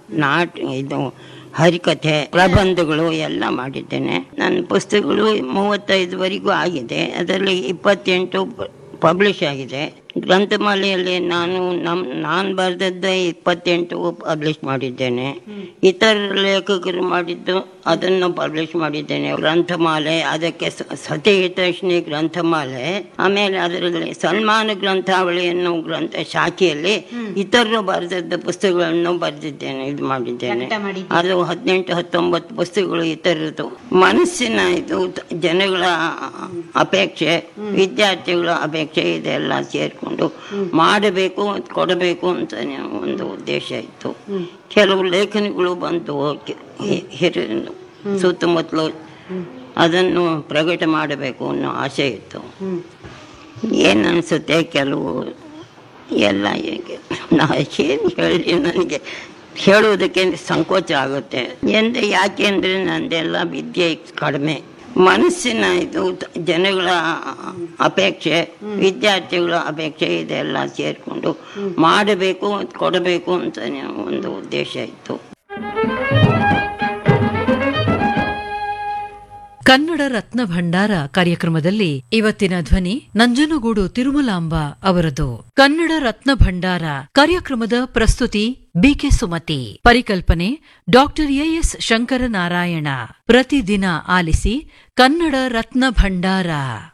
ನಾಟ ಇದು ಹರಿಕಥೆ ಪ್ರಬಂಧಗಳು ಎಲ್ಲ ಮಾಡಿದ್ದೇನೆ ನನ್ನ ಪುಸ್ತಕಗಳು ಮೂವತ್ತೈದುವರೆಗೂ ಆಗಿದೆ ಅದರಲ್ಲಿ ಇಪ್ಪತ್ತೆಂಟು ಪಬ್ಲಿಷ್ ಆಗಿದೆ ಗ್ರಂಥಮಾಲೆಯಲ್ಲಿ ನಾನು ನಮ್ ನಾನು ಬರೆದದ್ದೇ ಇಪ್ಪತ್ತೆಂಟು ಪಬ್ಲಿಷ್ ಮಾಡಿದ್ದೇನೆ ಇತರ ಲೇಖಕರು ಮಾಡಿದ್ದು ಅದನ್ನು ಪಬ್ಲಿಷ್ ಮಾಡಿದ್ದೇನೆ ಗ್ರಂಥಮಾಲೆ ಅದಕ್ಕೆ ಸ- ಸತಿಹಿತೈಷಿಣಿ ಗ್ರಂಥಮಾಲೆ ಆಮೇಲೆ ಅದರಲ್ಲಿ ಸನ್ಮಾನ ಗ್ರಂಥಾವಳಿ ಅನ್ನೋ ಗ್ರಂಥ ಶಾಖೆಯಲ್ಲಿ ಇತರರು ಬರೆದದ್ದ ಪುಸ್ತಕಗಳನ್ನು ಬರೆದಿದ್ದೇನೆ ಇದು ಮಾಡಿದ್ದೇನೆ ಪ್ರಕಟ ಮಾಡಿದ್ದೀರಿ. ಅದು ಹದಿನೆಂಟು ಹತ್ತೊಂಬತ್ತು ಪುಸ್ತಕಗಳು ಇತರದ್ದು ಮನಸ್ಸಿನ ಇದು ತ- ಜನಗಳ ಅಪೇಕ್ಷೆ ವಿದ್ಯಾರ್ಥಿಗಳ ಅಪೇಕ್ಷೆ ಇದೆಲ್ಲ ಸೇರ್ಕೊಂಡು ಮಾಡಬೇಕು ಕೊಡಬೇಕು ಅಂತ ಒಂದು ಉದ್ದೇಶ ಇತ್ತು ಕೆಲವು ಲೇಖನಗಳು ಬಂತು ಕೆ- ಹಿ- ಹಿರಿಯ ಸುತ್ತಮುತ್ತಲು ಅದನ್ನು ಪ್ರಕಟ ಮಾಡಬೇಕು ಅನ್ನೋ ಆಸೆ ಇತ್ತು ಏನು ಅನಿಸುತ್ತೆ ಕೆಲವು ಎಲ್ಲ ಹೇಗೆ ನಾ ಏನು ಹೇಳಿ ನನಗೆ ಹೇಳುವುದಕ್ಕೆ ಸಂಕೋಚ ಆಗುತ್ತೆ ಎಂದ ಯಾಕೆ ಅಂದರೆ ನಂದೆಲ್ಲ ವಿದ್ಯೆ ಕಡಿಮೆ ಮನಸ್ಸಿನ ಇದು ತ- ಜನಗಳ ಅಪೇಕ್ಷೆ ವಿದ್ಯಾರ್ಥಿಗಳ ಅಪೇಕ್ಷೆ ಇದೆಲ್ಲ ಸೇರಿಕೊಂಡು ಮಾಡಬೇಕು ಕೊಡಬೇಕು ಅಂತ ಒಂದು ಉದ್ದೇಶ ಇತ್ತು ಕನ್ನಡ ರತ್ನ ಭಂಡಾರ ಕಾರ್ಯಕ್ರಮದಲ್ಲಿ ಇವತ್ತಿನ ಧ್ವನಿ ನಂಜನಗೂಡು ತಿರುಮಲಾಂಬ ಅವರದು ಕನ್ನಡ ರತ್ನ ಭಂಡಾರ ಕಾರ್ಯಕ್ರಮದ ಪ್ರಸ್ತುತಿ ಬಿಕೆ ಸುಮತಿ ಪರಿಕಲ್ಪನೆ ಡಾಕ್ಟರ್ ಎಎಸ್ ಶಂಕರನಾರಾಯಣ ಪ್ರತಿದಿನ ಆಲಿಸಿ ಕನ್ನಡ ರತ್ನ ಭಂಡಾರ